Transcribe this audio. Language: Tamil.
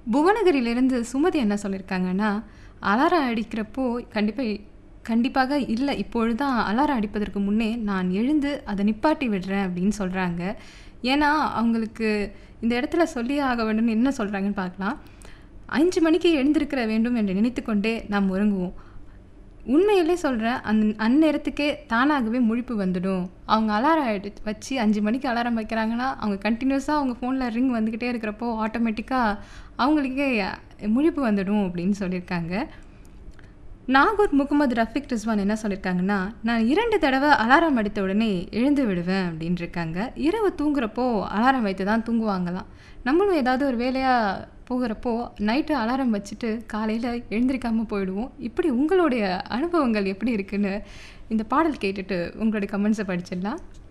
புவனகிரியிலேருந்து சுமதி என்ன சொல்லியிருக்காங்கன்னா, அலாரம் அடிக்கிறப்போ கண்டிப்பா கண்டிப்பாக இல்ல. இப்பொழுதுதான் அலாரம் அடிப்பதற்கு முன்னே நான் எழுந்து அத நிப்பாட்டி விடுறேன் அப்படின்னு சொல்றாங்க. ஏன்னா, அவங்களுக்கு இந்த இடத்துல சொல்லியே ஆக வேண்டும்னு என்ன சொல்றாங்கன்னு பார்க்கலாம். 5 மணிக்கு எழுந்திருக்க வேண்டும் என்று நினைத்துக்கொண்டே நாம் உறங்குவோம். உண்மையிலே சொல்றேன். அந் அந்நேரத்துக்கே தானாகவே முழிப்பு வந்துடும். அவங்க அலாரம் எடு வச்சு 5 மணிக்கு அலாரம் வைக்கிறாங்கன்னா, அவங்க கன்டினியூஸா அவங்க ஃபோன்ல ரிங் வந்துகிட்டே இருக்கிறப்போ, ஆட்டோமேட்டிக்கா அவங்களுக்கே முழிப்பு வந்துடும் அப்படின்னு சொல்லியிருக்காங்க. நாகூர் முகமது ரஃபீக் ரிஸ்வான் என்ன சொல்லியிருக்காங்கன்னா, நான் 2 தடவ அலாரம் அடித்த உடனே எழுந்து விடுவேன் அப்படின்னு இருக்காங்க. இரவு தூங்குறப்போ அலாரம் வைத்து தான் தூங்குவாங்களாம். நம்மளும் ஏதாவது ஒரு வேலையா போகுறப்போ, நைட்டு அலாரம் வச்சுட்டு காலையில எழுந்திரிக்காம போயிடுவோம். இப்படி உங்களுடைய அனுபவங்கள் எப்படி இருக்குன்னு இந்த பாடல் கேட்டுட்டு உங்களுடைய கமெண்ட்ஸ படிச்சிடலாம்.